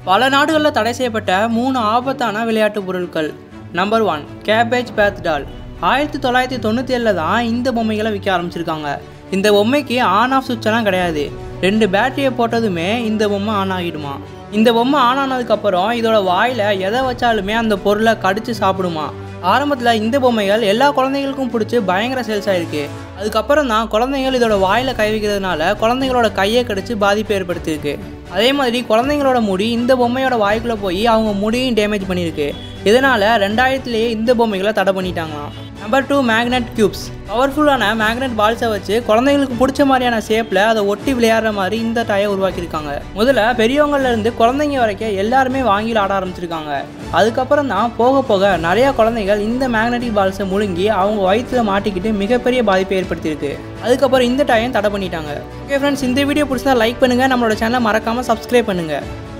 பல நாடுகளில் தடை செய்யப்பட்ட மூணு ஆபத்தான விளையாட்டு பொருட்கள் number one cabbage patch doll ஆயிரத்தி தொள்ளாயிரத்தி தொண்ணூற்றி ஏழில் தான் இந்த பொம்மைகளை விற்க ஆரம்பிச்சிருக்காங்க இந்த பொம்மைக்கு ஆன் ஆஃப் சுவிட்செல்லாம் கிடையாது ரெண்டு பேட்டரியை போட்டதுமே இந்த பொம்மை ஆன் ஆகிடுமா இந்த பொம்மை ஆன் ஆனதுக்கப்புறம் இதோட வாயில் எதை வச்சாலுமே அந்த பொருளை கடிச்சு சாப்பிடுமா ஆரம்பத்தில் இந்த பொம்மைகள் எல்லா குழந்தைகளுக்கும் பிடிச்சி பயங்கர சேல்ஸ் ஆயிருக்கு அதுக்கப்புறம் தான் குழந்தைகள் இதோட வாயில் கை வைக்கிறதுனால குழந்தைங்களோட கையை கடிச்சு பாதிப்பு ஏற்படுத்தியிருக்கு அதே மாதிரி குழந்தைங்களோட முடி இந்த பொம்மையோட வாய்க்குள்ளே போய் அவங்க முடியும் டேமேஜ் பண்ணியிருக்கு இதனால் ரெண்டாயிரத்துலேயே இந்த பொம்மைகளை தடை பண்ணிட்டாங்களாம் நம்பர் டூ மேக்னெட் கியூப்ஸ் பவர்ஃபுல்லான மேக்னெட் பால்ஸை வச்சு குழந்தைங்களுக்கு பிடிச்ச மாதிரியான ஷேப்பில் அதை ஒட்டி விளையாடுற மாதிரி இந்த டாயை உருவாக்கியிருக்காங்க முதல்ல பெரியவங்கள்ல இருந்து குழந்தைங்க வரைக்கும் எல்லாருமே வாங்கி ஆட ஆரம்பிச்சிருக்காங்க அதுக்கப்புறம் தான் போக போக நிறைய குழந்தைகள் இந்த மேக்னெட்டிக் பால்ஸை முழுங்கி அவங்க வயிற்றுல மாட்டிக்கிட்டு மிகப்பெரிய பாதிப்பை ஏற்படுத்தியிருக்கு அதுக்கப்புறம் இந்த டாயம் தடை பண்ணிட்டாங்க ஓகே ஃப்ரெண்ட்ஸ் இந்த வீடியோ பிடிச்சா லைக் பண்ணுங்கள் நம்மளோட சேனலை மறக்காமல் சப்ஸ்கிரைப் பண்ணுங்கள்